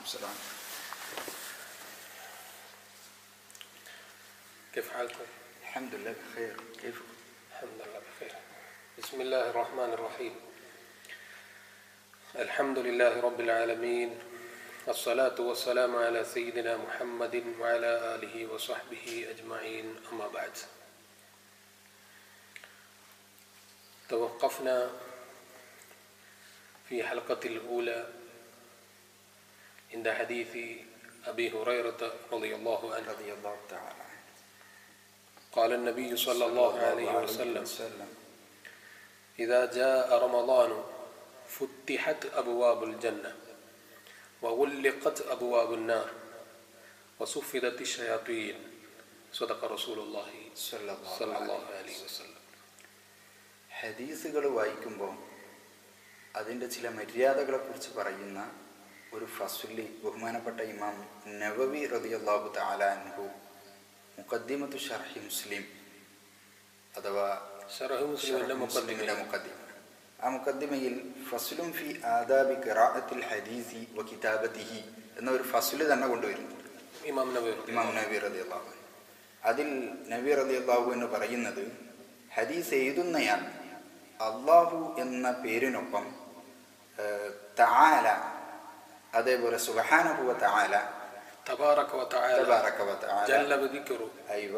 السلام كيف حالكم؟ الحمد لله بخير كيفكم؟ الحمد لله بخير بسم الله الرحمن الرحيم الحمد لله رب العالمين الصلاة والسلام على سيدنا محمد وعلى آله وصحبه أجمعين أما بعد توقفنا في حلقة الأولى عند حديث أبي هريرة رضي الله عنه رضي الله تعالى عنه قال النبي صلى الله عليه عليه وسلم وسلم إذا جاء رمضان فتحت أبواب الجنة وغلقت أبواب النار وصفدت الشياطين صدق رسول الله صلى الله صلى عليه الله عليه وسلم ഹദീസുകൾ വായിക്കുമ്പോൾ അതിൻ്റെ ചില മര്യാദകളെ കുറിച്ച് പറയുന്ന ഒരു ഫസുലി ബഹുമാനപ്പെട്ട ഇമാം നവവി റളിയല്ലാഹു തആല അൻഹു മുഖദ്ദിമത്തു ഷർഹി മുസ്ലിം അഥവാ ഷറഹ് മുസ്ലിമിന്റെ മുഖദ്ദിമിന്റെ മുഖദ്ദിമയിൽ മുഖദ്ദിമ ആ മുഖദ്ദിമയിൽ ഫസ്ലും ഫി ആദാബി ഖിറാഅത്തിൽ ഹദീസി വ കിതാബത്തിഹി എന്ന ഒരു ഫസ്ല് തന്നെ കൊണ്ടുവരുന്നു ഇമാം നബി ഇമാം നബി റളിയല്ലാഹു അൻഹു അതിൽ നബി റളിയല്ലാഹു എന്ന് പറയുന്നത് ഹദീസ് എഴുതുന്നയാൾ അള്ളാഹു എന്ന പേരിനൊപ്പം ഏഹ്, തആല അതേപോലെ സുബ്ഹാനഹു വ തആല تبارك وتعالى തബാറക വ തആല جل بذكره അയ്വ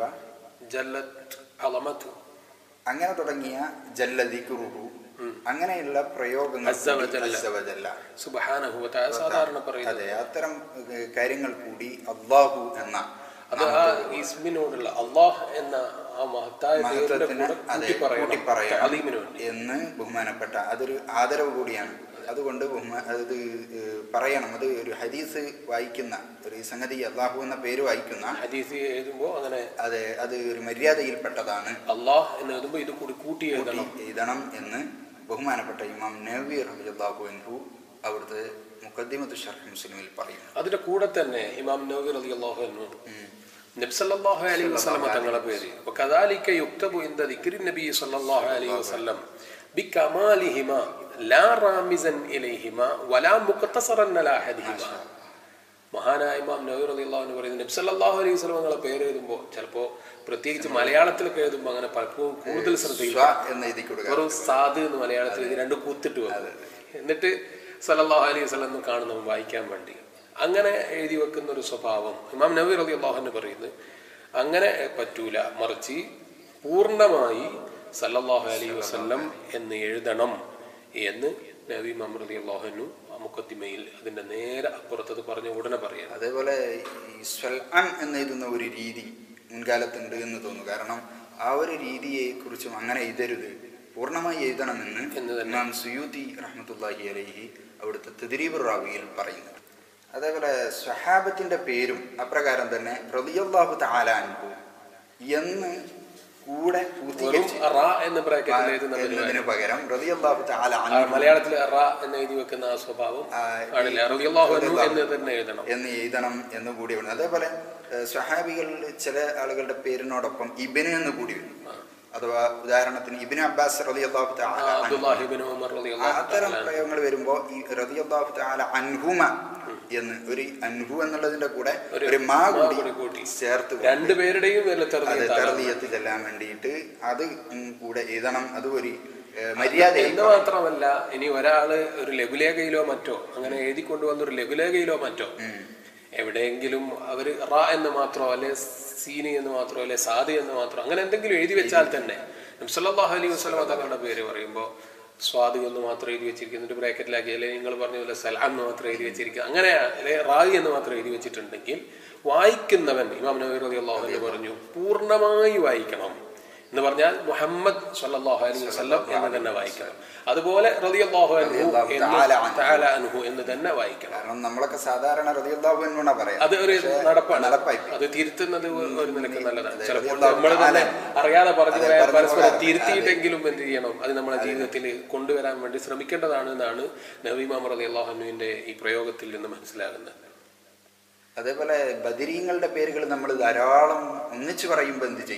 جلت عظمته അങ്ങനെ തുടങ്ങിയ ജല്ലദിക്റുഹു അങ്ങനെയുള്ള പ്രയോഗങ്ങൾ അസ്സ വജല്ല. അസ്സ വജല്ല. سبحانه وتعالى സാധാരണ പറയുന്നത് അതെ അത്തരം ഏഹ്, കാര്യങ്ങൾ കൂടി അള്ളാഹു എന്ന അത് ആ ഇസ്മിനോടുള്ള അള്ളാഹ് എന്ന ആ മഹത്തായ പേരിന്റെ മഹത്വത്തിന് കൂടെ അതെ കൂട്ടി പറയണം കൂട്ടിപ്പറയണം അലീമിന് വേണ്ടി എന്ന് ബഹുമാനപ്പെട്ട അതൊരു ആദരവ് കൂടിയാണ് അതുകൊണ്ട് ബഹുമാ അത് ഏഹ്, പറയണം അത് ഒരു ഹദീസ് വായിക്കുന്ന ഒരു സംഗതി അള്ളാഹു എന്ന പേര് വായിക്കുന്ന ഹദീസ് എഴുതുമ്പോ അങ്ങനെ അതെ അത് ഒരു മര്യാദയിൽപ്പെട്ടതാണ് അള്ളാഹ് എന്ന് എഴുതുമ്പോ ഇത് കൂടി കൂട്ടി എഴുതണം കൂട്ടി എഴുതണം എന്ന് ബഹുമാനപ്പെട്ട ഇമാം നബി റളിയല്ലാഹു അൻഹു അവിടുത്തെ മുഖദ്ദിമത്ത് ഷർഹ് മുസ്ലിമിൽ പറയുന്നു അതിന്റെ കൂടെ തന്നെ ഇമാം നബി റളിയല്ലാഹു അൻഹു നബി സല്ലല്ലാഹു അലൈഹി വസല്ലം തങ്ങളുടെ പേര് വകദാലിക യുക്തബു ഇൻദ ദിക്രി നബി സല്ലല്ലാഹു അലൈഹി വസല്ലം ബികമാലിഹിമ ലാ റാമിസൻ ഇലൈഹിമ വലാ മുഖ്തസറൻ അലാ അഹദിഹിമ മഹാനായ ഇമാം നബി റളിയല്ലാഹു അൻഹു പറയുന്നത് നബി സല്ലല്ലാഹു അലൈഹി വസല്ലം തങ്ങളുടെ പേര് എഴുതുമ്പോൾ ചിലപ്പോൾ പ്രത്യേകിച്ച് മലയാളത്തിലൊക്കെ എഴുതുമ്പോൾ അങ്ങനെ പലപ്പോഴും കൂടുതൽ ശ്രദ്ധയിൽ സ്വ എന്ന് എഴുതി കൊടുക്കുക വെറും സാധു എന്ന് മലയാളത്തിൽ ഇത് രണ്ട് കൂത്തിട്ട് വെക്കും എന്നിട്ട് സല്ലല്ലാഹു അലൈഹി വസല്ലം എന്ന് കാണുന്നവൻ വായിക്കാൻ വേണ്ടി അങ്ങനെ എഴുതി വെക്കുന്ന ഒരു സ്വഭാവം ഇമാം നബി റളി അള്ളാഹുന്ന് പറയുന്നത് അങ്ങനെ പറ്റൂല മറിച്ച് പൂർണ്ണമായി സല്ലല്ലാഹു അലൈഹി വസല്ലം എന്ന് എഴുതണം എന്ന് നബി ഇമാം റളി അള്ളാഹുനു മുക്കത്തിമയിൽ അതിന്റെ നേരെ അപ്പുറത്തത് പറഞ്ഞ ഉടനെ പറയാം അതേപോലെ ഈ സ്വൽഅൻ എന്ന് എഴുതുന്ന ഒരു രീതി മുൻകാലത്തുണ്ട് എന്ന് തോന്നുന്നു കാരണം ആ ഒരു രീതിയെ കുറിച്ചും അങ്ങനെ എഴുതരുത് പൂർണ്ണമായി എഴുതണമെന്ന് എന്ന് തന്നെ. ഇമാം സുയൂത്തി റഹ്മത്തുല്ലാഹി അലൈഹി അവിടുത്തെ തെതിരീബ് റാവിയിൽ പറയുന്നു അതേപോലെ സ്വഹാബത്തിന്റെ പേരും അപ്രകാരം തന്നെ റളിയല്ലാഹു തആല അൻഹു എന്ന് കൂടെ വെറും പൂർത്തീകരിച്ച് റ എന്ന് ബ്രാക്കറ്റിൽ എഴുതുന്നതിന് എന്നതിന് പകരം റളിയല്ലാഹു തആല ആ അൻഹു മലയാളത്തിൽ റ എന്ന് എഴുതി വെക്കുന്ന ആ സ്വഭാവം ആ, ആണില്ല റളിയല്ലാഹു അൻഹു എന്ന് തന്നെ എഴുതണം എന്ന് എഴുതണം എന്ന് കൂടി വരും അതേപോലെ ഏഹ്, സ്വഹാബികളിൽ ചില ആളുകളുടെ പേരിനോടൊപ്പം ഇബിന് എന്ന് കൂടി വരും അഥവാ ഉദാഹരണത്തിന് ഇബിന് അബ്ബാസ് റളിയല്ലാഹു തആല അൻഹു. അബ്ദുല്ലാഹിബിൻ ഉമർ ആ, റളിയല്ലാഹു അത്തരം തആല പ്രയോഗങ്ങൾ വരുമ്പോൾ ഈ റളിയല്ലാഹു തആല അൻഹുമ എന്ന് ഒരു അൻഹു എന്നുള്ളതിന്റെ കൂടെ ഒരു ഒരു മാ മാ കൂടി കൂടി കൂട്ടി. ചേർത്ത് രണ്ടുപേരുടെയും പേരിൽ അത് തെരഞ്ഞെടുത്ത തർദീയത്ത് ചെല്ലാൻ വേണ്ടിയിട്ട് അത് ഉം കൂടെ എഴുതണം അത് ഒരു ഏഹ്, മര്യാദ എന്ന് മാത്രമല്ല ഇനി ഒരാള് ഒരു ലഘുലേഖയിലോ മറ്റോ അങ്ങനെ എഴുതി കൊണ്ടുവന്ന ഒരു ലഘുലേഖയിലോ മറ്റോ എവിടെയെങ്കിലും അവര് റ എന്ന് മാത്രമോ അല്ലെ സീനി എന്ന് മാത്രമോ അല്ലെ സാദി എന്ന് മാത്രമോ അങ്ങനെ എന്തെങ്കിലും എഴുതി വെച്ചാൽ തന്നെ നബ്സല്ലാഹു അലൈഹി വസ്ലമ തങ്ങളുടെ പേര് പറയുമ്പോൾ സ്വാദ് എന്ന് മാത്രം എഴുതി വെച്ചിരിക്കുന്നുണ്ട് ബ്രാക്കറ്റിലാക്കി അല്ലെങ്കിൽ നിങ്ങൾ പറഞ്ഞ പോലെ സലാം എന്ന് മാത്രം എഴുതി വെച്ചിരിക്കുക അങ്ങനെ അല്ലെ റായി എന്ന് മാത്രം എഴുതി വെച്ചിട്ടുണ്ടെങ്കിൽ വായിക്കുന്നവൻ ഇമാം നബി റളിയല്ലാഹു അൻഹു പറഞ്ഞു പൂർണ്ണമായി വായിക്കണം എന്ന് പറഞ്ഞാൽ മുഹമ്മദ് സല്ലല്ലാഹു അലൈഹി വസല്ലം എന്ന് തന്നെ വായിക്കണം അതുപോലെ റളിയല്ലാഹു അൻഹു റളിയല്ലാഹു എന്ന് തആല അൻഹു. തആല അൻഹു എന്ന് തന്നെ വായിക്കണം കാരണം നമ്മളൊക്കെ സാധാരണ റളിയല്ലാഹു അൻഹു എന്നാ പറയാ അത് ഒരു നടപ്പാണ് നടപ്പായി അത് തിരുത്തുന്നത് ഒരു നിലക്ക് നല്ലതാണ് അതെ, ചിലപ്പോൾ റളിയല്ലാഹു നമ്മൾ തന്നെ തആല. അറിയാതെ പറഞ്ഞു അതെ, പോയാൽ പറഞ്ഞു പരസ്പരം പോകാം. തിരുത്തിയിട്ടെങ്കിലും എന്ത് ചെയ്യണം അത് നമ്മുടെ ജീവിതത്തിൽ കൊണ്ടുവരാൻ വേണ്ടി ശ്രമിക്കേണ്ടതാണ് എന്നാണ് നബീമാം റതി അള്ളാഹുവിന്റെ ഈ പ്രയോഗത്തിൽ നിന്ന് മനസ്സിലാകുന്നത് അതേപോലെ ബദിരീങ്ങളുടെ പേരുകൾ നമ്മൾ ധാരാളം ഒന്നിച്ചു പറയുമ്പോൾ എന്ത് ചെയ്യണം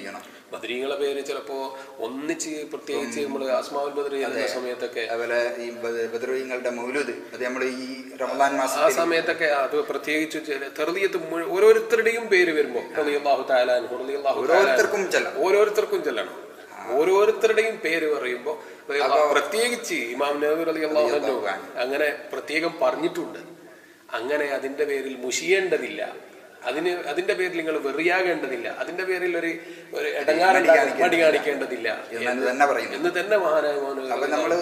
ബദരീങ്ങളെ പേര് ചിലപ്പോ ഒന്നിച്ച് പ്രത്യേകിച്ച് നമ്മൾ ആസ്മാവുൽ ബദരി എന്ന സമയത്തൊക്കെ അതുപോലെ ഈ ബദ്രീങ്ങളുടെ മൗലൂദ് അത് നമ്മൾ ഈ റമദാൻ ആ മാസത്തിൽ സമയത്തൊക്കെ അത് പ്രത്യേകിച്ച് ചില തെറുതിയത്ത് മുഴു- ഓരോരുത്തരുടെയും പേര് വരുമ്പോ റളിയല്ലാഹു തആല അൻഹു, റളിയല്ലാഹു തആല അൻഹു. ഓരോരുത്തർക്കും ചെല്ലാം ഓരോരുത്തർക്കും ചെല്ലണം ഓരോരുത്തരുടെയും പേര് പറയുമ്പോ റളിയല്ലാഹു- പ്രത്യേകിച്ച് ഇമാം നബി റളിയല്ലാഹു അൻഹു അങ്ങനെ പ്രത്യേകം പറഞ്ഞിട്ടുണ്ട് അങ്ങനെ അതിന്റെ പേരിൽ മുഷിയേണ്ടതില്ല അതിന് അതിന്റെ പേരിൽ നിങ്ങൾ വെറിയാകേണ്ടതില്ല അതിന്റെ പേരിൽ ഒരു ഒരു ഇടങ്ങാറ മടി കാണിക്കേണ്ടതില്ല എന്നാണ് തന്നെ പറയുന്നത് എന്ന് തന്നെ മഹാനായ മോന് അപ്പൊ നമ്മള്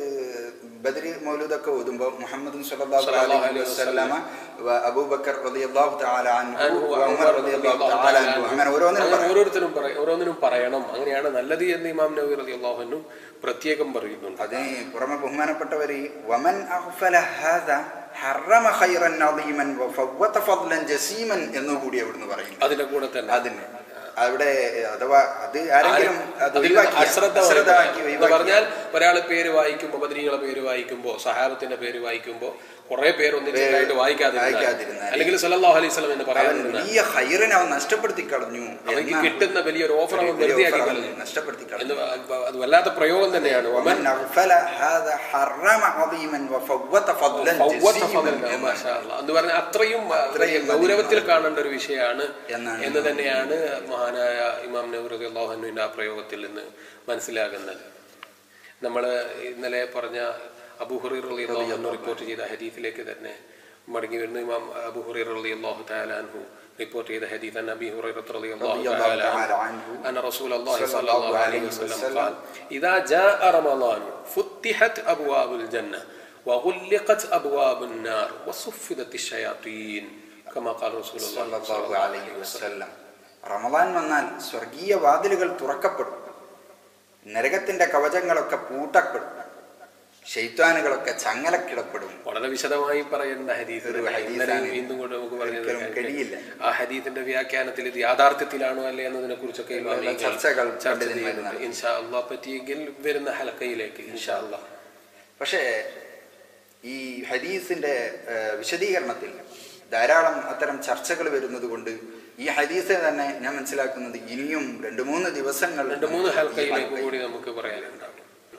ബദരി മൗലൂദൊക്കെ ഓതുമ്പോ മുഹമ്മദ് സല്ലല്ലാഹു അലൈഹി വസല്ലമ വ അബൂബക്കർ റളിയല്ലാഹു തആല അൻഹു വ ഉമർ റളിയല്ലാഹു തആല അൻഹു അങ്ങനെ ഓരോന്നിനും അങ്ങനെ ഓരോരുത്തരും പറ- ഓരോന്നിനും പറയണം അങ്ങനെയാണ് നല്ലത് എന്ന് ഇമാം നബി റളിയല്ലാഹു അൻഹു പ്രത്യേകം പറയുന്നുണ്ട് അതിന് പുറമെ ബഹുമാനപ്പെട്ടവര് വമൻ അഗ്ഫല ഹാദ ഹറമ ഖൈറൻ അദീമൻ വഫവത ഫദ്ലൻ ജസീമൻ എന്നുകൂടി അവിടുന്ന് പറയുന്നു അതിന്റെ കൂടെ തന്നെ അതിന് അവിടെ അഥവാ അത് ആരെങ്കിലും അത് അതിൽ ഒഴിവാക്കി അശ്രദ്ധ അശ്രദ്ധമാക്കി എന്ന് ഒഴിവാക്കി പറഞ്ഞാൽ ഒരാള് പേര് വായിക്കുമ്പോ ബദരീകളെ പേര് വായിക്കുമ്പോ സഹാബത്തിന്റെ പേര് വായിക്കുമ്പോ കുറെ പേര് ഒന്നിച്ചായിട്ട് വായിക്കാതിരുന്നാൽ വായിക്കാതിരുന്നാൽ. അല്ലെങ്കിൽ സല്ലല്ലാഹു അലൈഹി വസല്ലം എന്ന് അവൻ പറയാതിരുന്നാൽ വലിയ ഹൈറിനെ അവൻ നഷ്ടപ്പെടുത്തി കളഞ്ഞു അവർക്ക് എന്നാണ് കിട്ടുന്ന വലിയൊരു ഓഫർ അവൻ വലിയ വെറുതെ ആക്കി offer അവൻ കളഞ്ഞു നഷ്ടപ്പെടുത്തി കളഞ്ഞു എന്ന് അത് അത് വല്ലാത്ത പ്രയോഗം തന്നെയാണ് ഒമൻ ومن أغفل هذا حرم عظيما وفوت فضلا ഫവ്വത്ത جسيما ഫضല. എന്നാണ്. മാഷാ അല്ലാ. എന്ന് പറഞ്ഞാൽ അത്രയും അത്രയും ഗൗരവത്തിൽ കാണേണ്ട ഒരു വിഷയമാണ് എന്നാണ് എന്ന് തന്നെയാണ് മഹാനായ ഇമാം നബി അള്ളാഹുവിന്റെ ആ പ്രയോഗത്തിൽ നിന്ന് മനസ്സിലാകുന്നത് നമ്മൾ ഇന്നലെ പറഞ്ഞ അബുഹുറീർ അലി അള്ളാഹു റിപ്പോർട്ട് ചെയ്ത ഹദീഫിലേക്ക് തന്നെ മടങ്ങി വരുന്നു ഇമാം അബുഹുറീർ അലി അള്ളാഹു താലാൻഹു റിപ്പോർട്ട് ചെയ്ത ഹദീഫ് അൻ അബി ഹുറൈറത്ത് റളിയല്ലാഹു رضي الله തആല تعالى عنه أن رسول الله صلى صلى الله الله عليه عليه وسلم وسلم قال إذا جاء رمضان فتحت أبواب الجنة وغلقت أبواب النار وصفدت الشياطين كما قال رسول الله صلى സല്ലല്ലാഹു الله അലൈഹി عليه وسلم വസല്ലം റമദാൻ വന്നാൽ സ്വർഗീയ വാതിലുകൾ തുറക്കപ്പെടും നരകത്തിന്റെ കവചങ്ങളൊക്കെ പൂട്ടപ്പെടും ഷെയ്ത്താനുകളൊക്കെ ചങ്ങലക്കിടപ്പെടും വളരെ വിശദമായി പറയേണ്ട ഹദീസ് ഒരു തന്നെ. ഹദീസാണ്. ഇന്നലെ വീണ്ടും കൊണ്ട് നമുക്ക് പറഞ്ഞത് ഒരിക്കലും കഴിയില്ല. ആ ഹദീസിന്റെ വ്യാഖ്യാനത്തിൽ ഇത് യാഥാർത്ഥ്യത്തിലാണോ അല്ലേ എന്നതിനെ കുറിച്ചൊക്കെ ഇമാമിയങ്ങൾ ചർച്ചകൾ ചർച്ച പണ്ഡിതന്മാർ ചെയ്യുന്നുണ്ട് ഇൻഷാ അള്ളാഹ് പറ്റിയെങ്കിൽ വരുന്ന ഹലക്കയിലേക്ക് ഇൻഷാ അള്ളാഹ് പക്ഷേ ഈ ഹദീസിന്റെ ഏഹ്, വിശദീകരണത്തിൽ ധാരാളം അത്തരം ചർച്ചകൾ വരുന്നത് കൊണ്ട് ഈ ഹദീസിനെ തന്നെ ഞാൻ മനസ്സിലാക്കുന്നത് ഇനിയും രണ്ട് മൂന്ന് ദിവസങ്ങൾ രണ്ട് മൂന്ന് ഈ ഹൽക്കയിലേക്ക് ഹൽക്കയിൽ കൂടി നമുക്ക് പറയാനുണ്ടാവും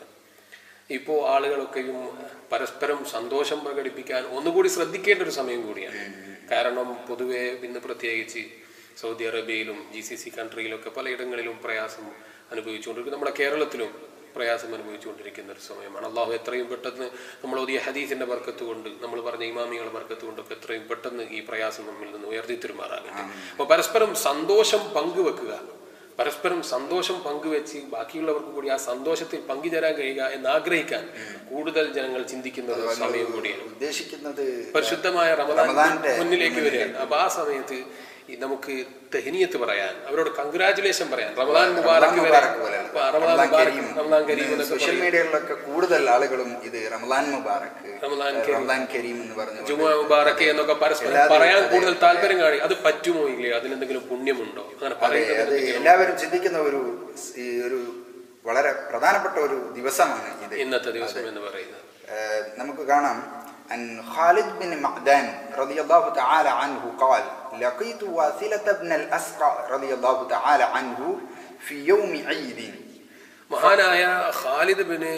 ഇപ്പോ ആളുകളൊക്കെയും പരസ്പരം സന്തോഷം പ്രകടിപ്പിക്കാൻ ഒന്നുകൂടി ശ്രദ്ധിക്കേണ്ട ഒരു സമയം കൂടിയാണ് കാരണം പൊതുവെ ഇന്ന് പ്രത്യേകിച്ച് സൗദി അറേബ്യയിലും ജി സി സി കൺട്രിയിലൊക്കെ പലയിടങ്ങളിലും പ്രയാസം അനുഭവിച്ചുകൊണ്ടിരിക്കും നമ്മുടെ കേരളത്തിലും പ്രയാസം അനുഭവിച്ചുകൊണ്ടിരിക്കുന്ന ഒരു സമയമാണ് അള്ളാഹു എത്രയും പെട്ടെന്ന് നമ്മൾ ഓതിയ ഹദീസിന്റെ ബർക്കത്ത് കൊണ്ട് നമ്മൾ പറഞ്ഞ ഇമാമികളുടെ ബർക്കത്ത് കൊണ്ടൊക്കെ എത്രയും പെട്ടെന്ന് ഈ പ്രയാസം നമ്മിൽ നിന്ന് ഉയർത്തി തിരുമാറാകട്ടെ അപ്പൊ പരസ്പരം സന്തോഷം പങ്കുവെക്കുക പരസ്പരം സന്തോഷം പങ്കുവെച്ച് ബാക്കിയുള്ളവർക്ക് കൂടി ആ സന്തോഷത്തിൽ പങ്കുചേരാൻ കഴിയുക എന്ന് ആഗ്രഹിക്കാൻ കൂടുതൽ ജനങ്ങൾ ചിന്തിക്കുന്ന ഒരു സമയം കൂടിയാണ് ഉദ്ദേശിക്കുന്നത് പരിശുദ്ധമായ റമദാൻ റമദാന്റെ മുന്നിലേക്ക് വരികയാണ് അപ്പൊ ആ സമയത്ത് ഈ നമുക്ക് തെഹനിയത്ത് പറയാൻ അവരോട് കൺഗ്രാറ്റുലേഷൻ പറയാൻ റമദാൻ മുബാറക്ക് വരെ മുബാറക്ക് പോലെ. ഇപ്പൊ റമദാൻ റമദാൻ മുബാറക്ക് കരീം. റമദാൻ കരീം എന്നൊക്കെ സോഷ്യൽ പറയും. മീഡിയകളിലൊക്കെ കൂടുതൽ ആളുകളും ഇത് റമദാൻ മുബാറക്ക് റമദാൻ റമദാൻ കരീം എന്ന് പറഞ്ഞു ജുമാ മുബാറക്ക് എന്നൊക്കെ പരസ്പരം എല്ലാവരും പറയാൻ അതെ. കൂടുതൽ താല്പര്യം കാണി അത് പറ്റുമോ ഇല്ലയോ അതിനെന്തെങ്കിലും പുണ്യമുണ്ടോ അങ്ങനെ അതെ പറയുന്നത് അത് എല്ലാവരും ചിന്തിക്കുന്ന ഒരു ഈ ഒരു വളരെ പ്രധാനപ്പെട്ട ഒരു ദിവസമാണ് ഇത് ഇന്നത്തെ ദിവസം എന്ന് പറയുന്നത് آه، നമുക്ക് കാണാം عن خالد بن معدان رضي الله تعالى عنه قال لقيت واثلة بن الأسقى رضي الله تعالى عنه في يوم عيد മഹാനായ ഖാലിദ് ബിന്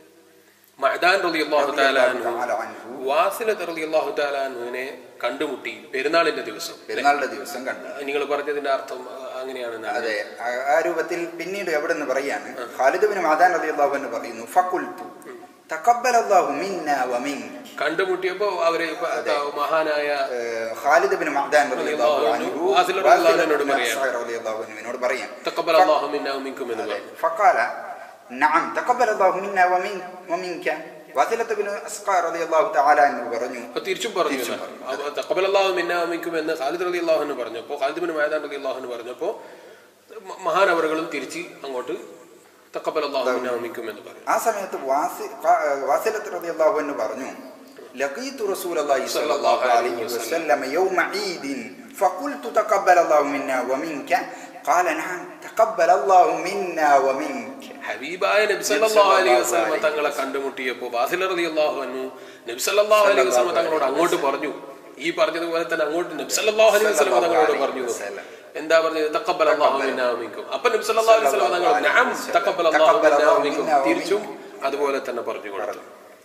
മഹദാൻ റളിയല്ലാഹു തആല അൻഹു تعالى عنه വാസിലത്ത് റളിയല്ലാഹു തആല അൻഹുവിനെ കണ്ടുമുട്ടി പെരുന്നാളിന്റെ ദിവസം പെരുന്നാളിന്റെ ദിവസം കണ്ടു നിങ്ങൾ പറഞ്ഞതിന്റെ അർത്ഥം അങ്ങനെയാണ് അതെ ആ- ആ രൂപത്തിൽ പിന്നീട് എവിടെ നിന്ന് പറയാണ് ഖാലിദ് ബിൻ മാദാൻ റളിയല്ലാഹു അൻഹു പറയുന്നു ഫഖുൽതു തഖബ്ബലല്ലാഹു മിന്നാ വമിൻക കണ്ടുമുട്ടിയപ്പോ അവര് ഇപ്പൊ മഹാനായ ഏഹ് ഖാലിദ് ബിൻ മഅദാൻ റളിയല്ലാഹു അൻഹു വാസിൽ റളിയല്ലാഹു വാസിൽ അൻഹുവിനോട് ബിൻ പറയാം. അസ്അ റളിയല്ലാഹു അൻഹുവിനോട് പറയാം തഖബ്ബല അല്ലാഹു മിന്നാ വമിൻകും എന്ന് പറഞ്ഞു فقال نعم تقبل الله منا ومن ومنك വാസിലത്ത് ബിൻ അസ്ഖാ റളിയല്ലാഹു തആല അൻഹു പറഞ്ഞു അപ്പൊ തിരിച്ചും പറഞ്ഞു തക്കബലല്ലാഹു മിന്നാ വമിൻകും എന്ന് ഖാലിദ് റളിയല്ലാഹു അൻഹു പറഞ്ഞപ്പോ ഖാലിദ് ബിൻ മഹദാൻ റളിയല്ലാഹു അൻഹു പറഞ്ഞപ്പോ മ- മഹാനവറുകളും തിരിച്ച് അങ്ങോട്ട് തക്കബലല്ലാഹു മിന്നാ വമിൻകും എന്ന് പറഞ്ഞു ആ സമയത്ത് വാസി ഖാ- വാസിലത്ത് റളിയല്ലാഹു അൻഹു പറഞ്ഞു لقيت رسول الله صلى الله عليه وسلم يوم عيد فقلت تقبل الله منا ومنك قال نعم تقبل الله منا ومنك ഹബീബായ നബി സല്ലല്ലാഹു അലൈഹി വസല്ലമ തങ്ങളെ കണ്ടുമുട്ടിയപ്പോ വാസില റളിയല്ലാഹു അൻഹു നബി സല്ലല്ലാഹു അലൈഹി വസല്ലമ തങ്ങളോട് അങ്ങോട്ട് പറഞ്ഞു ഈ പറഞ്ഞതുപോലെ തന്നെ അങ്ങോട്ട് നബി സല്ലല്ലാഹു അലൈഹി വസല്ലമ തങ്ങളോട് പറഞ്ഞു എന്താ പറഞ്ഞത് തക്കബൽ അള്ളാഹു മിന്നാ വമിൻകും അപ്പൊ നബി സല്ലല്ലാഹു അലൈഹി വസല്ലം തങ്ങൾ നഅം തക്കബൽ അള്ളാഹു മിന്നാ വമിൻകും തിരിച്ചും അതുപോലെ തന്നെ പറഞ്ഞു കൊടുത്തു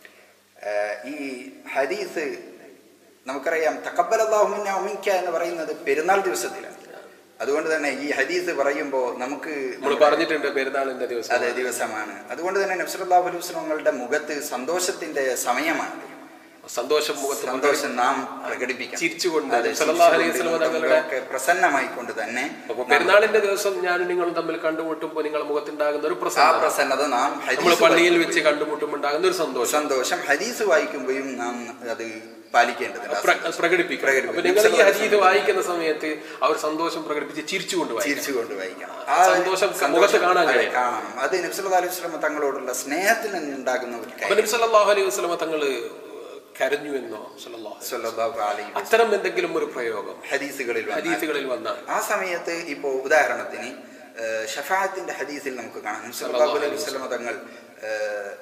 ഏഹ് ഈ ഹദീസ് നമുക്കറിയാം തക്കബൽ അള്ളാഹുമിന്ന ഒമിക്ക എന്ന് പറയുന്നത് പെരുന്നാൾ ദിവസത്തിലാണ് അതുകൊണ്ട് തന്നെ ഈ ഹദീസ് പറയുമ്പോൾ നമുക്ക് നമ്മൾ പറഞ്ഞിട്ടുണ്ട് പെരുന്നാളിന്റെ ദിവസം അതെ ദിവസമാണ് അതുകൊണ്ട് തന്നെ നബ്സലാഹു അലൈഹി വസ്ലങ്ങളുടെ മുഖത്ത് സന്തോഷത്തിന്റെ സമയമാണ് സന്തോഷം മുഖത്ത് സന്തോഷം നാം പ്രകടിപ്പിക്കണം ചിരിച്ചുകൊണ്ട് അതെ, സല്ലല്ലാഹു അലൈഹി ചിരിച്ചുകൊണ്ട് വസല്ലം തങ്ങളുടെ ഒക്കെ പ്രസന്നമായിക്കൊണ്ട് തന്നെ അപ്പൊ പെരുന്നാളിന്റെ ദിവസം ഞാനും നിങ്ങളും തമ്മിൽ കണ്ടുമുട്ടുമ്പോൾ നിങ്ങളുടെ മുഖത്തുണ്ടാകുന്ന ഒരു ആ പ്രസന്നത പ്രസന്നത നാം നമ്മൾ ഹദീസ് പള്ളിയിൽ വെച്ച് കണ്ടുമുട്ടുമ്പോൾ ഉണ്ടാകുന്ന ഒരു സന്തോഷം സന്തോഷം ഹദീസ് വായിക്കുമ്പോഴും നാം അത് പാലിക്കേണ്ടതുണ്ട് പ്ര- പ്രകടിപ്പിക്കണം പ്രകടിപ്പിക്കണം. അപ്പൊ നിങ്ങൾ ഈ ഹദീദ് വായിക്കുന്ന സമയത്ത് അവർ സന്തോഷം പ്രകടിപ്പിച്ച് ചിരിച്ചുകൊണ്ട് വായിക്കും ചിരിച്ചുകൊണ്ട് വായിക്കണം ആ സന്തോഷം മുഖത്ത് കാണാൻ അതെ, കഴിയും. കാണണം അത് നബ്സല്ലാ അലൈഹി വസ്ലമ തങ്ങളോടുള്ള സ്നേഹത്തിൽ നിന്നുണ്ടാകുന്ന ഒരു അപ്പൊ കാര്യം നബി സല്ലല്ലാഹു അലൈഹി വസല്ലമ തങ്ങള് കരഞ്ഞു എന്നോ സല്ലല്ലാഹു അലൈഹി വസല്ലം. സല്ലല്ലാഹു അലൈഹി വസല്ലം അത്തരം എന്തെങ്കിലും ഒരു പ്രയോഗം ഹദീസുകളിൽ വന്നാൽ ഹദീസുകളിൽ വന്നാൽ ആ സമയത്ത് ഇപ്പോ ഉദാഹരണത്തിന് ഏഹ്, ഷഫാഅത്തിന്റെ ഹദീസിൽ നമുക്ക് കാണാം നബി സല്ലല്ലാഹു അലൈഹി വസല്ലമ തങ്ങൾ ഏഹ്,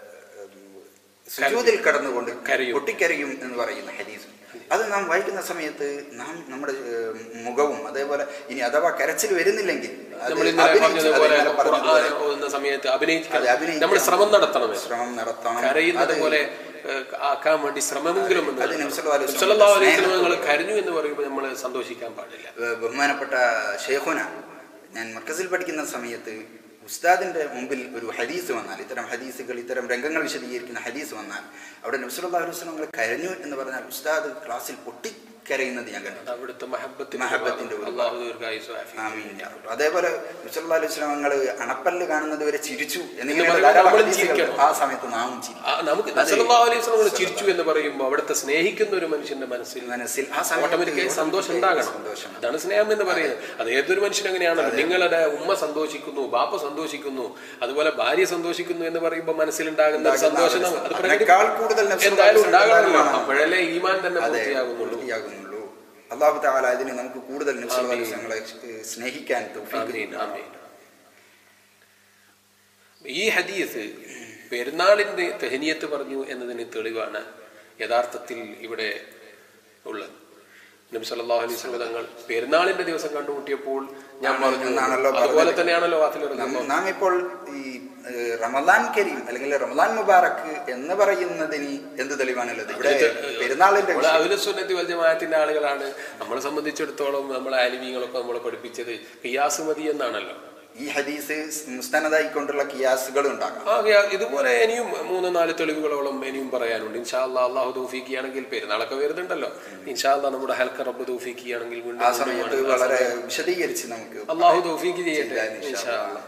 സുജൂദിൽ കടന്നുകൊണ്ട് കരയും. പൊട്ടിക്കരയും എന്ന് പറയുന്ന ഹദീസ് അത് നാം വായിക്കുന്ന സമയത്ത് നാം നമ്മുടെ ഏഹ്, മുഖവും അതേപോലെ ഇനി അഥവാ കരച്ചിൽ വരുന്നില്ലെങ്കിൽ അത് നമ്മൾ ഇന്നലെ അഭിനയിച്ച് പറഞ്ഞതുപോലെ അത് ഇന്നലെ പറഞ്ഞതുപോലെ ഖുർആൻ ഓതുന്ന സമയത്ത് അതെ, അഭിനയിക്കണം അഭിനയിക്കണം. നമ്മൾ ശ്രമം നടത്തണം ശ്രമം നടത്തണം കരയുന്നത് അത് പോലെ ഏഹ്, ആക്കാൻ വേണ്ടി ശ്രമമെങ്കിലും ഒന്ന് അത് നബി നടത്തണം. സല്ലല്ലാഹു അലൈഹി നബി സല്ലല്ലാഹു അലൈഹി വസല്ലം സ്നേഹത്തോടെ നിങ്ങൾ കരഞ്ഞു എന്ന് പറയുമ്പോൾ നമ്മൾ സന്തോഷിക്കാൻ പാടില്ല ഏഹ് ബഹുമാനപ്പെട്ട ഷെയ്ഖുന ഞാൻ മർക്കസിൽ പഠിക്കുന്ന സമയത്ത് ഉസ്താദിന്റെ മുമ്പിൽ ഒരു ഹദീസ് വന്നാൽ ഇത്തരം ഹദീസുകൾ ഇത്തരം രംഗങ്ങൾ വിശദീകരിക്കുന്ന ഹദീസ് വന്നാൽ അവിടെ നബ്സുല്ലാ അലുസ്ലങ്ങൾ കരഞ്ഞു എന്ന് പറഞ്ഞാൽ ഉസ്താദ് ക്ലാസ്സിൽ പൊട്ടിക്കരയുന്നത് ഞാൻ കണ്ടു അത് അവിടുത്തെ മഹബത്തിന്റെ മഹബത്തിന്റെ ഒരു അള്ളാഹു ദീർഘായുസ്സും ആഫിയത്തും ആമീൻ യാ റബ്ബ്. അതേപോലെ നബ്സുല്ലാ അലുസ്ലങ്ങൾ അണപ്പല്ല് കാണുന്നത് വരെ ചിരിച്ചു എന്നിങ്ങനെ പറയുമ്പോൾ ധാരാളം നമ്മളും ഹദീസുകൾ ചിരിക്കണം. ആ സമയത്ത് നാമും ചിരിക്കും ആ, നമുക്ക് സല്ലല്ലാഹു അലൈഹി വസല്ലം ചിരിച്ചു എന്ന് പറയുമ്പോൾ അവിടുത്തെ സ്നേഹിക്കുന്ന ഒരു മനുഷ്യന്റെ മനസ്സിൽ മനസ്സിൽ ആ സമയത്ത് ഓട്ടോമാറ്റിക്കായി സന്തോഷം ഉണ്ടാകണം സന്തോഷം അതാണ് സ്നേഹം എന്ന് പറയുന്നത് അത് ഏതൊരു മനുഷ്യൻ അങ്ങനെയാണല്ലോ നിങ്ങളുടെ ഉമ്മ സന്തോഷിക്കുന്നു ബാപ്പ സന്തോഷിക്കുന്നു അതുപോലെ ഭാര്യ സന്തോഷിക്കുന്നു എന്ന് പറയുമ്പോൾ മനസ്സിലുണ്ടാകുന്ന ഒരു സന്തോഷം നമ്മ- അത് അതിനേക്കാൾ പ്രകടിപ്പിക്കും. കൂടുതൽ നബ്സ് എന്തായാലും സല്ലല്ലാഹു അലൈഹി ഉണ്ടാകണമല്ലോ വസല്ലം അപ്പോഴല്ലേ ഈമാൻ തന്നെ അതെ, പൂർത്തിയാകുന്നുള്ളൂ പൂർത്തിയാകുന്നുള്ളൂ അള്ളാഹു താല അതിന് നമുക്ക് കൂടുതൽ നബ്സുകളെ സ്നേഹിക്കാൻ തൗഫീഖ് ആമീൻ, ആമീൻ. ഈ ഹദീസ് പെരുന്നാളിന്റെ തെഹനിയത്ത് പറഞ്ഞു എന്നതിന് തെളിവാണ് യഥാർത്ഥത്തിൽ ഇവിടെ ഉള്ളത് നബി സല്ലല്ലാഹു അലൈഹി വസല്ലം തങ്ങൾ പെരുന്നാളിന്റെ ദിവസം കണ്ടുമുട്ടിയപ്പോൾ ഞാൻ ആണ് പറഞ്ഞു എന്നാണല്ലോ അതുപോലെ പറഞ്ഞത്. തന്നെയാണല്ലോ വാത്തിൽ ഇറങ്ങുന്നത് നാം- നാം ഇപ്പോൾ ഈ ഏഹ്, റമദാൻ കരീം അല്ലെങ്കിൽ റമദാൻ മുബാറക്ക് എന്ന് പറയുന്നതിന് എന്ത് തെളിവാണുള്ളത് ഇവിടെ പെരുന്നാളിന്റെ നമ്മള് വിഷയം. അവിലെ സുന്നത്തി വൽ ജമാഅത്തിന്റെ ആളുകളാണ് നമ്മളെ സംബന്ധിച്ചിടത്തോളം നമ്മളെ ആലിമീങ്ങളൊക്കെ നമ്മളെ പഠിപ്പിച്ചത് ഖിയാസ് മതി എന്നാണല്ലോ ഈ ഹദീസ് മുസ്തനദായിക്കൊണ്ടുള്ള കിയാസുകൾ ഉണ്ടാകാം ആ ഖിയാ- ഇതുപോലെ ഇനിയും മൂന്ന് നാല് തെളിവുകളോളം ഇനിയും പറയാനുണ്ട് ഇൻഷാല്ലാ അള്ളാഹു തൗഫീഖിയാണെങ്കിൽ പെരുന്നാളൊക്കെ വരുന്നുണ്ടല്ലോ ഇൻഷാല്ലാ നമ്മുടെ ഹൽക്ക റബ്ബ് തൗഫീഖിയാണെങ്കിൽ വീണ്ടും ആ സമയത്ത് വളരെ വിശദീകരിച്ച് നമുക്ക് അള്ളാഹു തൗഫീഖ് ചെയ്യട്ടെ ചെയ്യാൻ ഇൻഷാ ഇൻഷാ അല്ലാ.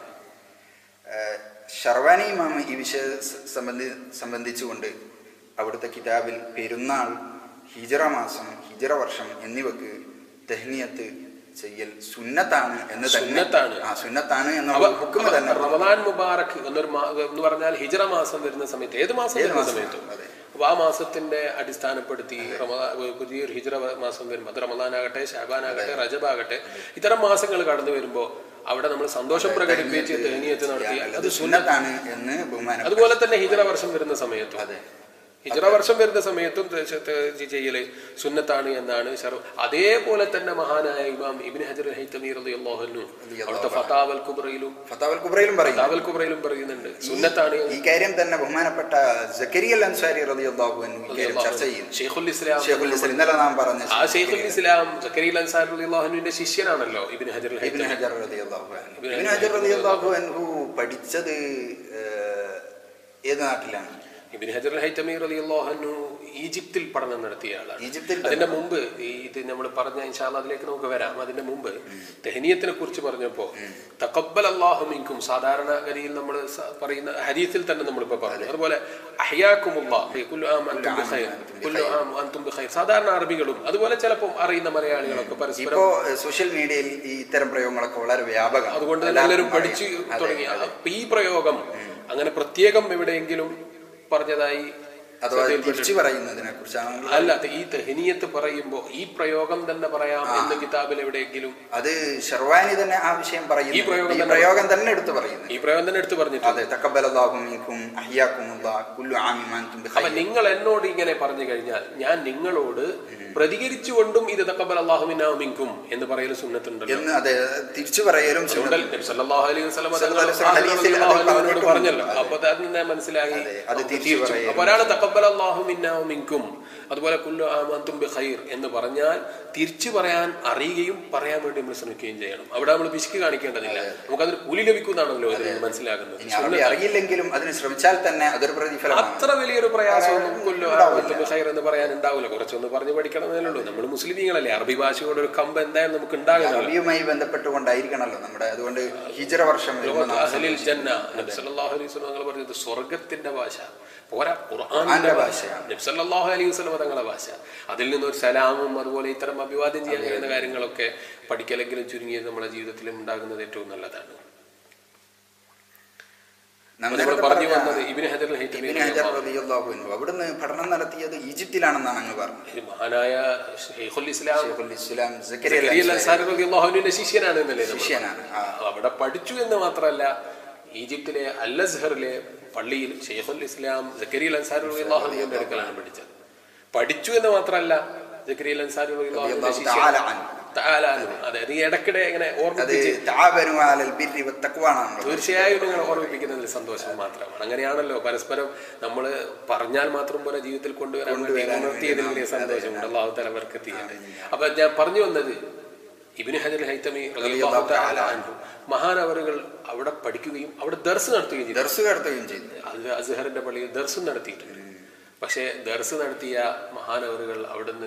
ഏഹ്, ഷർവാനി ഇമാം ഈ വിഷയം സംബന്ധി സംബന്ധിച്ചുകൊണ്ട് അവിടുത്തെ കിതാബിൽ പെരുന്നാൾ ഹിജറ മാസം ഹിജറ വർഷം എന്നിവക്ക് തെഹ്നിയത്ത് ചെയ്യൽ സുന്നത്താണ് എന്ന് തന്നെ സുന്നത്താണ്. ആ സുന്നത്താണ് എന്ന അപ്പൊ ഹുക്കുമ തന്നെ റമദാൻ മുബാറക്ക് എന്നൊരു മാ- എന്ന് പറഞ്ഞാൽ ഹിജറ മാസം വരുന്ന സമയത്ത് ഏത് മാസം ഏത് വരുന്ന മാസം? സമയത്തും അതെ. അപ്പൊ ആ മാസത്തിന്റെ അടിസ്ഥാനപ്പെടുത്തി റമദാ പുതിയൊരു ഹിജറ മാസം വരുമ്പോൾ അത് റമദാനാകട്ടെ ഷാബാനാകട്ടെ റജബാകട്ടെ ഇത്തരം മാസങ്ങൾ കടന്നു വരുമ്പോൾ അവിടെ നമ്മൾ സന്തോഷം പ്രകടിപ്പിച്ച് തേനിയത്ത് നടത്തി അത് അത് സുന്നത്താണ് എന്ന് ബഹുമാനം അതുപോലെ തന്നെ ഹിജറ വർഷം വരുന്ന സമയത്തും അതെ ഹിജറ വർഷം വരുന്ന സമയത്തും ദേശത്ത് ചെയ്യല് സുന്നത്താണ് എന്നാണ് ശർ- അതേപോലെ തന്നെ മഹാനായ ഇമാം ഇബിൻ ഹജർ ഹൈത്തമി റളിയല്ലാഹു അൻഹു അവിടുത്തെ ഫതാവൽ കുബ്രയിലും ഫത്താവൽ കുബ്രയിലും പറയും ഫതാവൽ കുബ്രയിലും പറയുന്നുണ്ട് സുന്നത്താണ് ഈ കാര്യം തന്നെ ബഹുമാനപ്പെട്ട ജക്കരിയൽ അൻസാരി റളിയല്ലാഹു അൻഹു ഈ കാര്യം ചർച്ച ചെയ്യുന്നു ഷെയ്ഖുൽ ഇസ്ലാം ഷെയ്ഖുൽ ഇസ്ലാം ഇന്നലെ നാം പറഞ്ഞ ആ ഷെയ്ഖുൽ ഇസ്ലാം സക്കരിൽ അൻസാർ റളിയല്ലാഹുവിന്റെ ശിഷ്യനാണല്ലോ ഇബിൻ ഹജർ ഇബ്നു ഹജർ റളിയല്ലാഹു അൻഹു ഇബ്നു ഹജർ റളിയല്ലാഹു അൻഹു പഠിച്ചത് ഏഹ്, ഏത് നാട്ടിലാണ് ഇബിൻ ഹജർ ഹൈത്തമി റളിയല്ലാഹു ഈജിപ്തിൽ പഠനം നടത്തിയ ആളാണ് ഈജിപ്തിൽ അതിന്റെ മുമ്പ് ഈ ഇത് നമ്മൾ പറഞ്ഞ ഇൻഷാല്ല അതിലേക്ക് നമുക്ക് വരാം അതിന്റെ മുമ്പ് തെഹനിയത്തിനെ കുറിച്ച് പറഞ്ഞപ്പോ തക്കബൽ അള്ളാഹു മിൻകും സാധാരണഗതിയിൽ നമ്മൾ പറയുന്ന ഹദീസിൽ തന്നെ നമ്മളിപ്പോ പറഞ്ഞു അതുപോലെ അഹ്യാക്കുമുല്ലാഹ് കുല്ലു ആം അൻതും ബിഖൈർ കുല്ലു ആം അൻതും ബിഖൈർ സാധാരണ അറബികളും അതുപോലെ ചിലപ്പോൾ അറിയുന്ന മലയാളികളൊക്കെ പരസ്പരം ഇപ്പോ ഏഹ്, സോഷ്യൽ മീഡിയയിൽ ഈ ഇത്തരം പ്രയോഗങ്ങളൊക്കെ വളരെ വ്യാപകം അതുകൊണ്ട് തന്നെ എല്ലാവരും പഠിച്ചു തുടങ്ങി അപ്പൊ ഈ പ്രയോഗം അങ്ങനെ പ്രത്യേകം എവിടെയെങ്കിലും പറഞ്ഞതായി അഥവാ തിരിച്ചു പറയുന്നതിനെ കുറിച്ചാണ് അല്ല ഈ തെഹനിയത്ത് പറയുമ്പോ ഈ പ്രയോഗം തന്നെ പറയാം എന്ന് കിതാബിൽ എവിടെയെങ്കിലും അത് ഷെർവാനി തന്നെ ആ വിഷയം ഈ പറയുന്നു പ്രയോഗം ഈ തന്നെ- പ്രയോഗം തന്നെ എടുത്തു പറയുന്നു ഈ പ്രയോഗം തന്നെ എടുത്തു പറഞ്ഞിട്ടുണ്ട് അതെ തക്കബലല്ലാഹു മിൻകും അഹ്യാക്കുമുല്ലാ കുല്ലു ആമിൻ അൻതും അപ്പൊ ബിഖൈർ നിങ്ങൾ എന്നോട് ഇങ്ങനെ പറഞ്ഞു കഴിഞ്ഞാൽ ഞാൻ നിങ്ങളോട് പ്രതികരിച്ചുകൊണ്ടും ഇത് തക്കബൽ അള്ളാഹുമിനാമിങ്കും എന്ന് പറയൽ സുന്നത്തുണ്ടല്ലോ എന്ന് അതെ തിരിച്ചു പറയലും അതുകൊണ്ട് നബി സല്ലല്ലാഹു അലൈഹി വസല്ലം തങ്ങൾ സല്ലല്ലാഹു അലൈഹി വസല്ലം ഹദീസിൽ അത് റളിയല്ലാഹു അൻഹുവിനോട് പറഞ്ഞിട്ടുണ്ട്. പറഞ്ഞല്ലോ അപ്പൊ അത് തന്നെ മനസ്സിലായി അതെ, അത് നമുക്ക് തിരിച്ചു തിരിച്ചു. പറയലും. അപ്പൊ ഒരാൾ തക്കബൽ അള്ളാഹു മിന്നാമിങ്കും അതുപോലെ കുല്ലു ആമന്തും ബിഖൈർ എന്ന് പറഞ്ഞാൽ തിരിച്ചു പറയാൻ അറിയുകയും പറയാൻ വേണ്ടി നമ്മൾ ശ്രമിക്കുകയും ചെയ്യണം അവിടെ നമ്മൾ പിശുക്ക് കാണിക്കേണ്ടതില്ല നമുക്കതിന് കൂലി ലഭിക്കുന്നതാണല്ലോ ഇതിൽ നിന്ന് മനസ്സിലാക്കുന്നത് ഇനി അറബി അറിയില്ലെങ്കിലും അതിന് ശ്രമിച്ചാൽ തന്നെ അതൊരു പ്രതിഫലമാണ് അത്ര വലിയൊരു പ്രയാസമൊന്നും കൊല്ലോ ആമത്തും ബിഖൈർ എന്ന് പറയാൻ ഉണ്ടാവില്ല കുറച്ചൊന്ന് പറഞ്ഞു പഠിക്കണമെന്നേ ഉള്ളൂ നമ്മൾ മുസ്ലിമീങ്ങളല്ലേ അറബി ഭാഷയോട് ഒരു കമ്പ് എന്തായാലും നമുക്ക് ഉണ്ടാകുന്നില്ല അറബിയുമായി ബന്ധപ്പെട്ടുകൊണ്ടായിരിക്കണല്ലോ നമ്മുടെ അതുകൊണ്ട് ഹിജറ വർഷം വരുമ്പോൾ നാം അഹ്ലിൽ ജന്ന നബി സല്ലല്ലാഹു അലൈഹി വസല്ലം തങ്ങൾ പറഞ്ഞത് സ്വർഗത്തിന്റെ ഭാഷ പോരാ ഖുർആന്റെ ഖുർആന്റെ ഭാഷ ഭാഷയാണ്. നബി സല്ലല്ലാഹു അലൈഹി വസല്ലം തങ്ങളുടെ ഭാഷ അതിൽ നിന്നൊരു സലാമും അതുപോലെ ഇത്തരം അഭിവാദ്യം ചെയ്യാൻ കഴിയുന്ന കാര്യങ്ങളൊക്കെ പഠിക്കലെങ്കിലും ചുരുങ്ങിയത് നമ്മുടെ ജീവിതത്തിൽ ഉണ്ടാകുന്നത് ഏറ്റവും നല്ലതാണ് നമ്മൾ നമ്മൾ നേരത്തെ പറഞ്ഞു പറഞ്ഞ വന്നത് ഇബിന് ഹജർ ഹൈത്തമി ഇബ്നു ഹജർ റളിയല്ലാഹു അൻഹു അവിടുന്ന് പഠനം നടത്തിയത് ഈജിപ്തിലാണെന്നാണ് അങ്ങ് പറഞ്ഞത് ഒരു മഹാനായ ഷെയ്ഖുൽ ഇസ്ലാം ഷെയ്ഖുൽ ഇസ്ലാം സക്കരിയ സക്കരിയ അൻസാരി റളിയല്ലാഹു അൻഹുവിന്റെ ശിഷ്യനാണ് എന്നല്ലേ നമ്മൾ ശിഷ്യനാണ് ആ. അവിടെ പഠിച്ചു എന്ന് മാത്രമല്ല ഈജിപ്തിലെ അൽ അസ്ഹറിലെ പള്ളിയിൽ ഷെയ്ഖുൽ ഇസ്ലാം സക്കരിയ അൻസാരി റളിയല്ലാഹുവിന്റെ അടുക്കലാണ് പഠിച്ചത് പഠിച്ചു എന്ന് മാത്രമല്ല സക്കരിയ അൻസാരി റളിയല്ലാഹുവിന്റെ റളിയല്ലാഹു ശിഷ്യൻ തആല അൻഹു. തആല അൻഹു. അതെ നീ ഇടയ്ക്കിടെ ഇങ്ങനെ അത് ഓർമ്മിപ്പിച്ച് തആബനു അലൽ ബിർരി വത്തഖ്വാണല്ലോ തീർച്ചയായും നിങ്ങൾ ഓർമ്മിപ്പിക്കുന്നതിൽ സന്തോഷം മാത്രമാണ് അങ്ങനെയാണല്ലോ പരസ്പരം നമ്മൾ പറഞ്ഞാൽ മാത്രം പോലെ ജീവിതത്തിൽ കൊണ്ടുവരാൻ വേണ്ടി ഉണർത്തിയതിൽ വലിയ സന്തോഷമുണ്ട് അള്ളാഹു തല വർക്കെത്തിയത് അപ്പൊ ഞാൻ പറഞ്ഞു വന്നത് ഇബിന് ഹജർ ഹൈത്തമി റളിയല്ലാഹു തആല അൻഹു മഹാനവറുകൾ അവിടെ പഠിക്കുകയും അവിടെ ദർസ് നടത്തുകയും ചെയ്തു ദർസ് കടത്തുകയും ചെയ്തു അത് അസ്ഹറിന്റെ പള്ളിയിൽ ദർസും നടത്തിയിട്ടുണ്ട് പക്ഷേ ദർസ് നടത്തിയ മഹാനവറുകൾ അവിടുന്ന്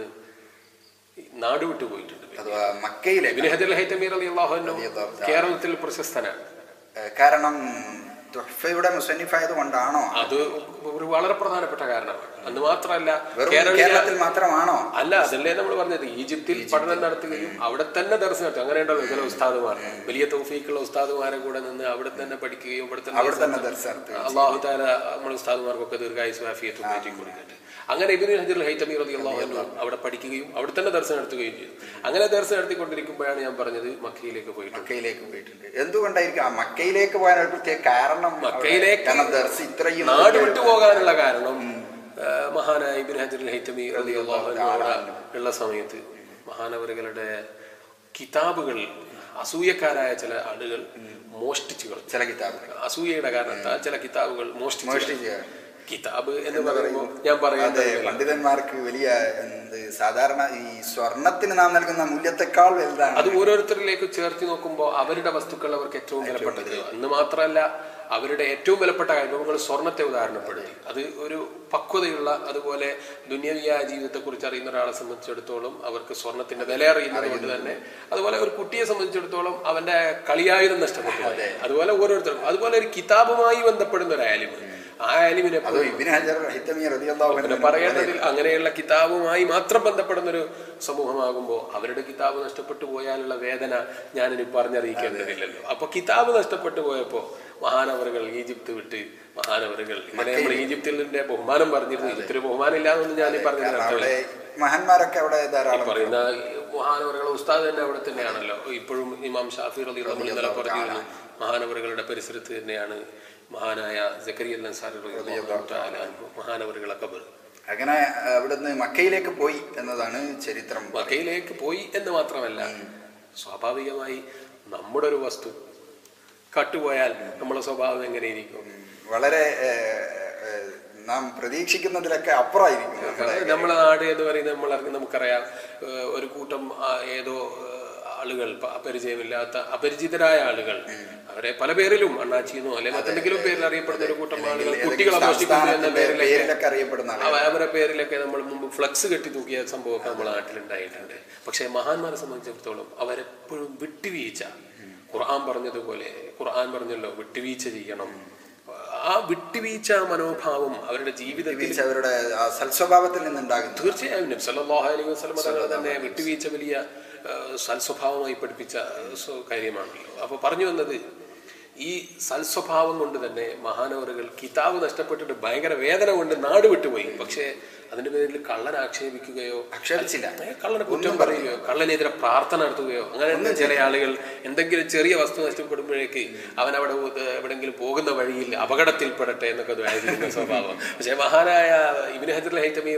നാട് വിട്ടു പോയിട്ടുണ്ട് അഥവാ മക്കയിലെ ഇബിന് ഹജർ ഹൈത്തമി റളിയല്ലാഹു അൻഹു റളിയല്ലാഹു തആല. കേരളത്തിൽ പ്രശസ്തനാണ് ഏഹ് കാരണം തുഹഫയുടെ മുസന്നിഫായത് കൊണ്ടാണോ അത് ഒരു വളരെ പ്രധാനപ്പെട്ട കാരണമാണ് അന്ന് മാത്രമല്ല വെറും കേരളീയ കേരളത്തിൽ മാത്രമാണോ അല്ല അതല്ലേ നമ്മൾ പറഞ്ഞത് ഈജിപ്തിൽ പഠനം നടത്തുകയും അവിടെ തന്നെ ദർശനം നടത്തും അങ്ങനെ ഉണ്ടല്ലോ ചില ഉസ്താദുമാർ വലിയ തൗഫീക്കുള്ള ഉസ്താദുമാരെ കൂടെ നിന്ന് അവിടെ തന്നെ പഠിക്കുകയും അവിടെ തന്നെ അവിടെ തന്നെ ദർസ് നടത്തുകയും അള്ളാഹു താല നമ്മുടെ ഉസ്താദുമാർക്കൊക്കെ ദീർഘായുസ് ആഫിയത്തും മാറ്റി കൊടുക്കട്ടെ അങ്ങനെ ഇബിന് ഹജർ ഹൈത്തമി റതി അള്ളാഹു അൻഹു അവിടെ പഠിക്കുകയും അവിടെ തന്നെ ദർശനം നടത്തുകയും ചെയ്തു അങ്ങനെ ദർശനം നടത്തിക്കൊണ്ടിരിക്കുമ്പോഴാണ് ഞാൻ പറഞ്ഞത് മക്കയിലേക്ക് പോയിട്ട് മക്കയിലേക്ക് പോയിട്ടുണ്ട് എന്തുകൊണ്ടായിരിക്കും ആ മക്കയിലേക്ക് പോകാൻ ഒരു പ്രത്യേക കാരണം അവിടെ- മക്കയിലേക്ക് കാരണം ദർസ് ഇത്രയും നാട് വിട്ടു പോകാനുള്ള കാരണം ആ, മഹാനായ ഇബിൻ ഹജർ ഹൈത്തമി റളിയല്ലാഹു അൻഹു അവിടെ ഉള്ള സമയത്ത് മഹാനവറുകളുടെ കിതാബുകൾ അസൂയക്കാരായ ചില ആളുകൾ മോഷ്ടിച്ചു കളഞ്ഞു ചില കിതാബുകൾ അസൂയയുടെ കാരണത്താൽ ചില കിതാബുകൾ മോഷ്ടിച്ചു മോഷ്ടിച്ചു കളഞ്ഞു. കിതാബ് എന്ന് പറയുമ്പോൾ ഞാൻ പറയുന്നത് അതെ പണ്ഡിതന്മാർക്ക് വലിയ എന്ത് സാധാരണ ഈ സ്വർണത്തിന് നാം നൽകുന്ന മൂല്യത്തെക്കാൾ വലുതാണ് അത് ഓരോരുത്തരിലേക്ക് ചേർത്ത് നോക്കുമ്പോൾ അവരുടെ വസ്തുക്കൾ അവർക്ക് ഏറ്റവും വിലപ്പെട്ടത് എന്ന് മാത്രമല്ല അവരുടെ ഏറ്റവും വിലപ്പെട്ട കാര്യം നമ്മൾ സ്വർണത്തെ ഉദാഹരണപ്പെടുത്തി അത് ഒരു പക്വതയുള്ള അതുപോലെ ദുന്യവിയായ ജീവിതത്തെ കുറിച്ച് അറിയുന്ന ഒരാളെ സംബന്ധിച്ചിടത്തോളം അവർക്ക് സ്വർണത്തിന്റെ വില അറിയുന്നത് കൊണ്ട് തന്നെ അതുപോലെ ഒരു കുട്ടിയെ സംബന്ധിച്ചിടത്തോളം അവന്റെ കളിയായുധം നഷ്ടപ്പെട്ടു പോയി. അതുപോലെ ഓരോരുത്തർക്കും അതുപോലെ ഒരു കിതാബുമായി ബന്ധപ്പെടുന്ന ഒരു ആലിം ആ ആലിമിനെ അതോ ഇബിൻ ഹജർ ഹൈത്തമി റളിയല്ലാഹു പിന്നെ അൻഹു പറയേണ്ടതിൽ അങ്ങനെയുള്ള കിതാബുമായി മാത്രം ബന്ധപ്പെടുന്ന ഒരു സമൂഹമാകുമ്പോൾ അവരുടെ കിതാബ് നഷ്ടപ്പെട്ടു പോയാലുള്ള വേദന ഞാനിനി പറഞ്ഞറിയിക്കേണ്ടതില്ലല്ലോ അപ്പൊ കിതാബ് നഷ്ടപ്പെട്ടു പോയപ്പോ മഹാനവറുകൾ ഈജിപ്ത് വിട്ട് മഹാനവറുകൾ ഇങ്ങനെ നമ്മൾ ഈജിപ്തിന്റെ ബഹുമാനം പറഞ്ഞിരുന്നു ഈജിപ്തിൽ ബഹുമാനം ഇല്ലാന്നൊന്നും ഞാൻ ഈ പറഞ്ഞതിന് കാരണം അർത്ഥമില്ല. അവിടെ മഹാന്മാരൊക്കെ അവിടെ ധാരാളം പറയുന്ന മഹാനവറുകൾ ഉസ്താദ് തന്നെ അവിടെ തന്നെയാണല്ലോ ഇപ്പോഴും ഇമാം ഷാഫി റലി നമ്മൾ ഇന്നലെ പറഞ്ഞിരുന്നു മഹാനവറുകളുടെ പരിസരത്ത് തന്നെയാണ് മഹാനായ ജക്കരിയ അൻസാരി റളിയല്ലാഹു തആല അൻഹു മഹാനവറുകളെ കബർ അങ്ങനെ അവിടുന്ന് മക്കയിലേക്ക് പോയി എന്നതാണ് ചരിത്രം മക്കയിലേക്ക് പോയി എന്ന് മാത്രമല്ല സ്വാഭാവികമായി നമ്മുടെ ഒരു വസ്തു കട്ടുപോയാൽ നമ്മളെ സ്വഭാവം എങ്ങനെയിരിക്കും വളരെ ഏഹ്, ഏഹ്, നാം പ്രതീക്ഷിക്കുന്നതിലൊക്കെ അപ്പുറമായിരിക്കും നമ്മുടെ നമ്മളെ നാട് എന്ന് പറയുന്നത് നമ്മൾ നമുക്കറിയാം ഏഹ് ഒരു കൂട്ടം ആ, ഏതോ ഏഹ്, ആളുകൾ പ- അപരിചയമില്ലാത്ത അപരിചിതരായ ആളുകൾ അവരെ പല പേരിലും അണ്ണാച്ചിന്നോ അല്ലെങ്കിൽ മറ്റെന്തെങ്കിലും പേരിൽ അറിയപ്പെടുന്ന ഒരു കൂട്ടം ആളുകൾ കുട്ടികളെ മോഷ്ടിക്കുന്നു എന്ന സംസ്ഥാനത്തിന്റെ പേരിലൊക്കെ പേരിലൊക്കെ അറിയപ്പെടുന്ന ആളുകൾ. അവ- അവരുടെ പേരിലൊക്കെ നമ്മൾ മുമ്പ് ഫ്ലക്സ് കെട്ടി തൂക്കിയ സംഭവമൊക്കെ നമ്മുടെ നാട്ടിലുണ്ടായിട്ടുണ്ട് പക്ഷേ മഹാന്മാരെ സംബന്ധിച്ചിടത്തോളം അവരെപ്പോഴും വിട്ടുവീഴ്ച ഖുർആൻ പറഞ്ഞതുപോലെ ഖുർആൻ പറഞ്ഞല്ലോ വിട്ടുവീഴ്ച ചെയ്യണം ആ വിട്ടുവീഴ്ച മനോഭാവം അവരുടെ ജീവിതത്തിൽ വിട്ടുവീഴ്ച അവരുടെ ആ സൽസ്വഭാവത്തിൽ നിന്നുണ്ടാകുന്നു തീർച്ചയായും നബി സല്ലല്ലാഹു അലൈഹി വസല്ലം തങ്ങൾ തന്നെ വിട്ടുവീഴ്ച വലിയ ആ, സൽസ്വഭാവമായി പഠിപ്പിച്ച സ്വ- കാര്യമാണല്ലോ അപ്പൊ പറഞ്ഞു വന്നത് ഈ സൽസ്വഭാവം കൊണ്ട് തന്നെ മഹാനവറുകൾ കിതാബ് നഷ്ടപ്പെട്ടിട്ട് ഭയങ്കര വേദന കൊണ്ട് നാട് വിട്ടുപോയി പക്ഷേ അതിന്റെ പേരിൽ കള്ളൻ ആക്ഷേപിക്കുകയോ ആക്ഷേപിച്ചില്ല. ഏ, കള്ളനെ കുറ്റം പറയുകയോ കള്ളനെതിരെ പ്രാർത്ഥന നടത്തുകയോ അങ്ങനെ ചില ആളുകൾ എന്തെങ്കിലും ചെറിയ വസ്തു നഷ്ടപ്പെടുമ്പോഴേക്ക് അവൻ അവിടെ ഉ- എവിടെങ്കിലും പോകുന്ന വഴിയിൽ അപകടത്തിൽപ്പെടട്ടെ എന്നൊക്കെ ദ്വാരിക്കുന്ന സ്വഭാവം പക്ഷെ മഹാനായ ഇബിന് ഹജർ ഹൈത്തമീർ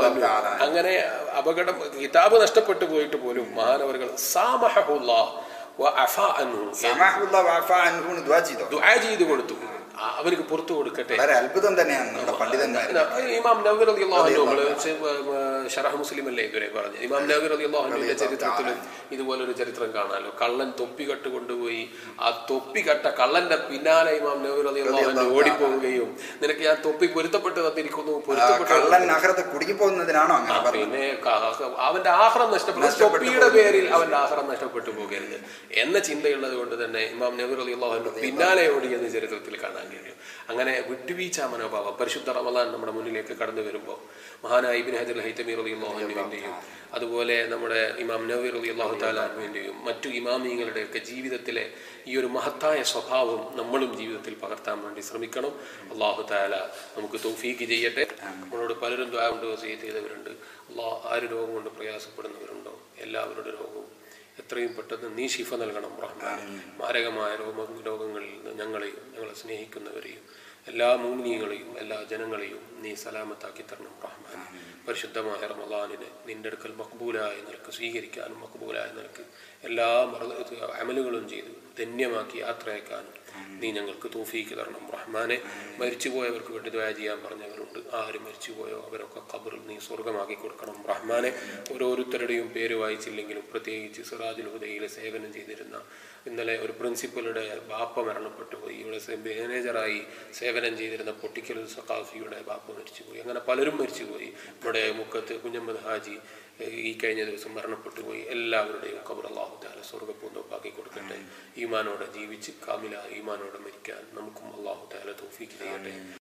അങ്ങനെ അപകടം കിതാബ് നഷ്ടപ്പെട്ടു പോയിട്ട് പോലും മഹാനവറുകൾ സാമഹുല്ലാ വ അഫാ അൻഹു സമാഹുള്ള വാഫ അൻഹുന്ന് ദുആ ചെയ്തോ ദുആ ചെയ്ത് കൊടുത്തു ആ, അവർക്ക് പുറത്തു കൊടുക്കട്ടെ വളരെ അത്ഭുതം തന്നെയാണ് നമ്മുടെ പണ്ഡിതന്മാർ ഇമാം നവീർ റളിയല്ലാഹു അൻഹു നമ്മള് ചെ- ഏർ ഷറഹ് മുസ്ലിം അല്ലേ ഇതുവരെ പറഞ്ഞു ഇമാം നവീർ റളിയല്ലാഹു അൻഹുവിന്റെ ചരിത്രത്തിലും ഇതുപോലൊരു ചരിത്രം കാണാമല്ലോ കള്ളൻ തൊപ്പി കട്ട് കൊണ്ടുപോയി ആ തൊപ്പി കട്ട കള്ളന്റെ പിന്നാലെ ഇമാം നവീർ റളിയല്ലാഹു അൻഹു ഓടിപ്പോവുകയും നിനക്ക് ഞാൻ തൊപ്പി പൊരുത്തപ്പെട്ട് തന്നിരിക്കുന്നു പൊരുത്തപ്പെട്ട് കള്ളൻ നഗരത്തെ കുടുങ്ങി പോകുന്നതിനാണോ അങ്ങനെ പറഞ്ഞത് പിന്നെ ക- അവന്റെ ആഹാരം നഷ്ടപ്പെട്ടു തൊപ്പിയുടെ പേരിൽ അവന്റെ ആഹാരം നഷ്ടപ്പെട്ടു പോകരുത് എന്ന ചിന്തയുള്ളത് കൊണ്ട് തന്നെ ഇമാം നബീർ അലി അള്ളാഹുന്റെ പിന്നാലെ ഓടിയെന്ന് ചരിത്രത്തിൽ കാണാൻ കഴിയും അങ്ങനെ വിട്ടുവീഴ്ച മനോഭാവം പരിശുദ്ധ റമദാൻ നമ്മുടെ മുന്നിലേക്ക് കടന്നു വരുമ്പോൾ മഹാനായ ഇബിൻ ഹജർ ഹൈത്തമീർ അലി അള്ളാഹുവിന്റെയും അതുപോലെ നമ്മുടെ ഇമാം നബീർ അലി അള്ളാഹു താലാഹുവിന്റെയും മറ്റു ഇമാമിങ്ങളുടെയൊക്കെ ജീവിതത്തിലെ ഈ ഒരു മഹത്തായ സ്വഭാവം നമ്മളും ജീവിതത്തിൽ പകർത്താൻ വേണ്ടി ശ്രമിക്കണം അള്ളാഹു താല നമുക്ക് തൗഫീക്ക് ചെയ്യട്ടെ നമ്മളോട് പലരും ദ്വാ കൊണ്ട് വസീയത്ത് ചെയ്തവരുണ്ട് അള്ളാഹ് ആര് രോഗം കൊണ്ട് പ്രയാസപ്പെടുന്നവരുണ്ടോ എല്ലാവരുടെ രോഗവും എത്രയും പെട്ടെന്ന് നീ ശിഫ നൽകണം റഹ്മാൻ മാരകമായ രോഗ രോഗങ്ങളിൽ നിന്ന് ഞങ്ങളെയും ഞങ്ങളെ സ്നേഹിക്കുന്നവരെയും എല്ലാ മൂമിനികളെയും എല്ലാ ജനങ്ങളെയും നീ സലാമത്താക്കി തരണം റഹ്മാൻ പരിശുദ്ധമായ റമദാനിനെ നിന്റെ അടുക്കൽ മക്ബൂലായ നിനക്ക് സ്വീകരിക്കാനും മക്ബൂലായ നിനക്ക് എല്ലാ മറ- അമലുകളും ചെയ്ത് ധന്യമാക്കി യാത്രയക്കാനും നീ ഞങ്ങൾക്ക് തോഫീക്ക് തരണം റഹ്മാനെ മരിച്ചുപോയവർക്ക് വേണ്ടി ദ്വാ ചെയ്യാൻ പറഞ്ഞവരുണ്ട് ആര് മരിച്ചുപോയോ അവരൊക്കെ ഖബറിൽ നീ സ്വർഗമാക്കി കൊടുക്കണം റഹ്മാനെ ഓരോരുത്തരുടെയും പേര് വായിച്ചില്ലെങ്കിലും പ്രത്യേകിച്ച് സിറാജുൽ ഹുദയിൽ സേവനം ചെയ്തിരുന്ന ഇന്നലെ ഒരു പ്രിൻസിപ്പലുടെ ബാപ്പ മരണപ്പെട്ടു പോയി ഇവിടെ സെ- മാനേജറായി സേവനം ചെയ്തിരുന്ന പൊട്ടിക്കൽ സഖാഫിയുടെ ബാപ്പ മരിച്ചുപോയി അങ്ങനെ പലരും മരിച്ചുപോയി ഇവിടെ മുക്കത്ത് കുഞ്ഞമ്മദ് ഹാജി ഏഹ്, ഈ കഴിഞ്ഞ ദിവസം മരണപ്പെട്ടു പോയി എല്ലാവരുടെയും ഖബർ അള്ളാഹു താല സ്വർഗപ്പൂന്തോപ്പാക്കി കൊടുക്കട്ടെ ഈമാനോടെ ജീവിച്ച് കാമില ഈമാനോടെ മരിക്കാൻ നമുക്കും അള്ളാഹു താല തോഫീക്ക് ചെയ്യട്ടെ